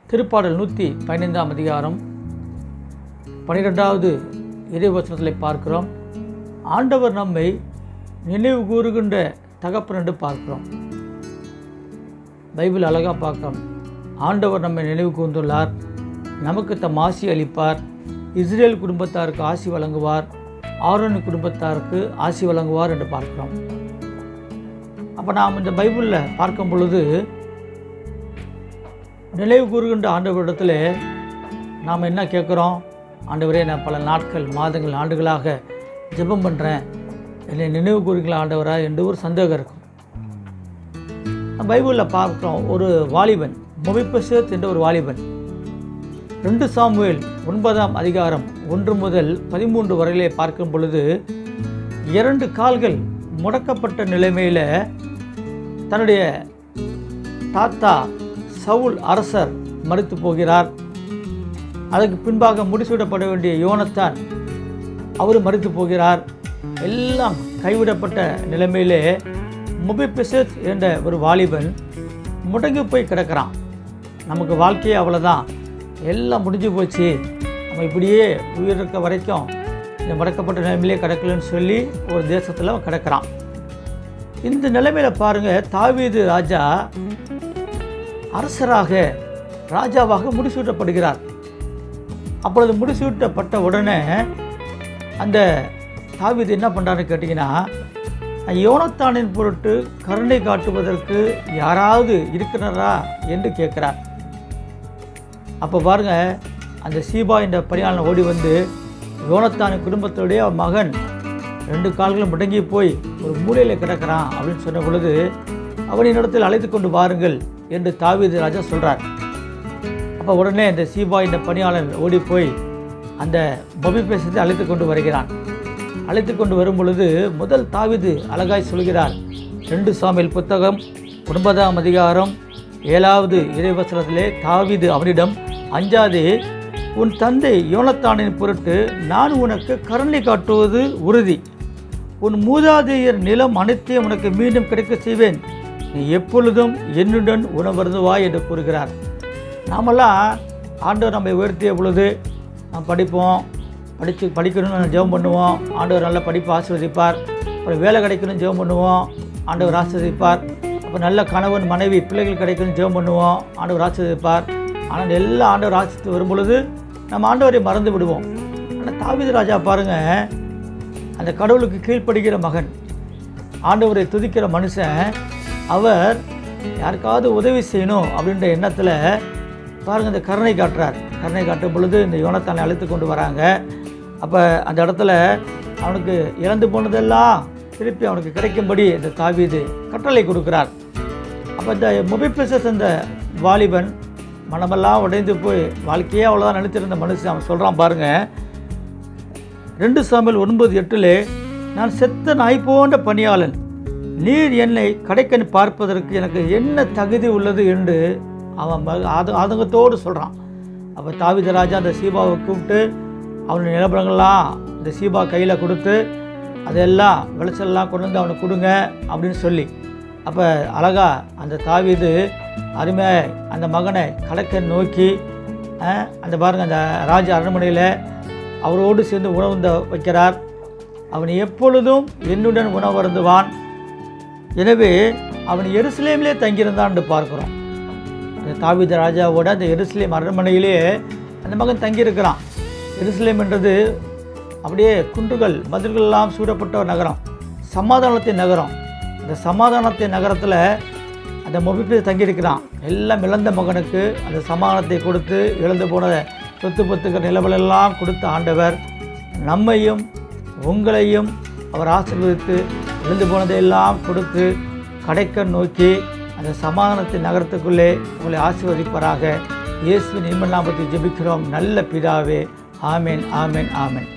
திருப்பாடல் நூற்றி பதினைந்தாம் அதிகாரம் பனிரெண்டாவது இறைவசனத்தில் பார்க்கிறோம் ஆண்டவர் நம்மை நினைவு கூறுகின்ற தகப்பன் என்று பார்க்கிறோம் பைபிள் அழகாக பார்க்கிறோம் ஆண்டவர் நம்மை நினைவு கூர்ந்துள்ளார் நமக்கு தம் ஆசி அளிப்பார் இஸ்ரேல் குடும்பத்தாருக்கு ஆசி வழங்குவார் ஆரோன் குடும்பத்தாருக்கு ஆசி வழங்குவார் என்று பார்க்கிறோம் அப்போ நாம் இந்த பைபிளில் பார்க்கும் பொழுது நினைவு கூறுகின்ற ஆண்டவரிடத்தில் நாம் என்ன கேட்குறோம் ஆண்டவரே நான் பல நாட்கள் மாதங்கள் ஆண்டுகளாக ஜெபம் பண்ணுறேன் என்னை நினைவு கூறுகிற ஆண்டவரா என்று ஒரு சந்தேகம் இருக்கும் பைபிளில் பார்க்குறோம் ஒரு வாலிபன் மொபிபசேத் என்ற ஒரு வாலிபன் ரெண்டு சாமுவேல் ஒன்பதாம் அதிகாரம் ஒன்று முதல் பதிமூன்று வரையிலே பார்க்கும் பொழுது இரண்டு கால்கள் முடக்கப்பட்ட நிலைமையில் தன்னுடைய தாத்தா சவுல் அரசர் மறுத்து போகிறார் அதற்கு பின்பாக முடிசூடப்பட வேண்டிய யோனத்தான் அவர் மறுத்து போகிறார் எல்லாம் கைவிடப்பட்ட நிலைமையிலே முபிபிசத் என்ற ஒரு வாலிபன் முடங்கி போய் கிடக்கிறான் நமக்கு வாழ்க்கையே அவ்வளோதான் எல்லாம் முடிஞ்சு போச்சு நம்ம இப்படியே உயிர் இருக்க வரைக்கும் இந்த முடக்கப்பட்ட நிலைமையிலே கிடக்கலன்னு சொல்லி ஒரு தேசத்தில் அவன் கிடக்கிறான் இந்த நிலைமையில் பாருங்கள் தாவீது ராஜா அரசராக ராஜாவாக முடிசூட்டப்படுகிறார் அப்பொழுது முடிசூட்டப்பட்ட உடனே அந்த தாவீது என்ன பண்ணுறாருன்னு கேட்டிங்கன்னா யோனத்தானின் பொருட்டு கருணை காட்டுவதற்கு யாராவது இருக்கிறாரா என்று கேட்குறார் அப்போ பாருங்க அந்த சீபா என்ற பணியாளன் ஓடி வந்து யோனத்தானின் குடும்பத்துடைய மகன் ரெண்டு கால்களும் முடங்கி போய் ஒரு மூலையில் கிடக்கிறான் அப்படின்னு சொன்ன பொழுது அவனின் இடத்தில் அழைத்து கொண்டு வாருங்கள் என்று தாவீது ராஜா சொல்கிறார் அப்போ உடனே இந்த சீபா என்ற பணியாளன் ஓடி போய் அந்த மொபி பேசத்தை அழைத்து கொண்டு வருகிறான் அழைத்து கொண்டு வரும் பொழுது முதல் தாவிது அழகாய் சொல்கிறார் ரெண்டு சாமியல் புத்தகம் ஒன்பதாம் அதிகாரம் ஏழாவது இறைவசனத்திலே தாவிது அவனிடம் அஞ்சாதே உன் தந்தை யோனத்தானின் பொருட்டு நான் உனக்கு கருணை காட்டுவது உறுதி உன் மூதாதையர் நிலம் அனைத்தையும் உனக்கு மீண்டும் கிடைக்க செய்வேன் நீ எப்பொழுதும் என்னுடன் உணவருந்துவாய் என்று கூறுகிறார் நாமெல்லாம் ஆண்டவர் நம்மை உயர்த்திய பொழுது நாம் படிப்போம் படித்து படிக்கணும்னு ஜெபம் பண்ணுவோம் ஆண்டவர் நல்ல படிப்பு ஆசீர்வதிப்பார் அப்புறம் வேலை கிடைக்கணும்னு ஜெபம் பண்ணுவோம் ஆண்டவர் ஆசீர்வதிப்பார் அப்போ நல்ல கணவன் மனைவி பிள்ளைகள் கிடைக்கணும்னு ஜெபம் பண்ணுவோம் ஆண்டவர் ஆசீர்வதிப்பார் ஆனால் எல்லா ஆண்டவர் ஆசித்து வரும் பொழுது நம்ம ஆண்டவரை மறந்து விடுவோம் ஆனால் தாவீது ராஜா பாருங்கள் அந்த கடவுளுக்கு கீழ்ப்படுகிற மகன் ஆண்டவரை துதிக்கிற மனுஷன் அவர் யாருக்காவது உதவி செய்யணும் அப்படின்ற எண்ணத்தில் பாருங்கள் இந்த கருணை காட்டுறார் கருணை காட்டும் பொழுது இந்த யோனத்தானை அழைத்து கொண்டு வராங்க அப்போ அந்த இடத்துல அவனுக்கு இறந்து போனதெல்லாம் திருப்பி அவனுக்கு கிடைக்கும்படி இந்த தாவீது கட்டளை கொடுக்கிறார் அப்போ இந்த மொபிபிசஸ் அந்த வாலிபன் மனமெல்லாம் உடைந்து போய் வாழ்க்கையே அவ்வளோதான் நினைத்திருந்த மனுஷன் அவன் சொல்கிறான் பாருங்கள் ரெண்டு சாமியல் ஒன்பது எட்டிலே நான் செத்த நாய் போன்ற பணியாளன் நீர் என்னை கடைக்கண் பார்ப்பதற்கு எனக்கு என்ன தகுதி உள்ளது என்று அவன் ம- ஆத ஆதங்கத்தோடு சொல்கிறான் அப்போ தாவித ராஜா அந்த சீபாவை கூப்பிட்டு அவனுடைய நிலப்பரங்கள்லாம் இந்த சீபா கையில் கொடுத்து அதெல்லாம் விளைச்சல்லாம் கொண்டு வந்து அவனுக்கு கொடுங்க அப்படின்னு சொல்லி அப்போ அழகா அந்த தாவீது அருமையாக அந்த மகனை கடக்க நோக்கி அஹ், அந்த பாருங்க அந்த ராஜ அரண்மனையில் அவரோடு சேர்ந்து உணவுந்த வைக்கிறார் அவன் எப்பொழுதும் என்னுடன் உணவருந்துவான் எனவே அவன் எருசலேமிலே தங்கியிருந்தான் என்று பார்க்கிறோம் அந்த தாவீது ராஜாவோட அந்த எருசலேம் அரண்மனையிலே அந்த மகன் தங்கியிருக்கிறான் எருசலேம் என்றது அப்படியே குன்றுகள் மதில்களெல்லாம் சூடப்பட்ட ஒரு நகரம் சமாதானத்தின் நகரம் அந்த சமாதானத்தின் நகரத்தில் அந்த மொபிப்பில் தங்கியிருக்கிறான் எல்லாம் இழந்த மகனுக்கு அந்த சமாதானத்தை கொடுத்து இழந்து போன சொத்து பத்துக்கள் நிலவலெல்லாம் கொடுத்த ஆண்டவர் நம்மையும் உங்களையும் அவர் ஆசீர்வதித்து இழந்து போனதையெல்லாம் கொடுத்து கடைக்கண் நோக்கி அந்த சமாதானத்தின் நகரத்துக்குள்ளே உங்களை ஆசீர்வதிப்பாராக இயேசுவின் இன்ப நாமத்தை ஜெபிக்கிறோம் நல்ல பிதாவே ஆமேன் ஆமேன் ஆமேன்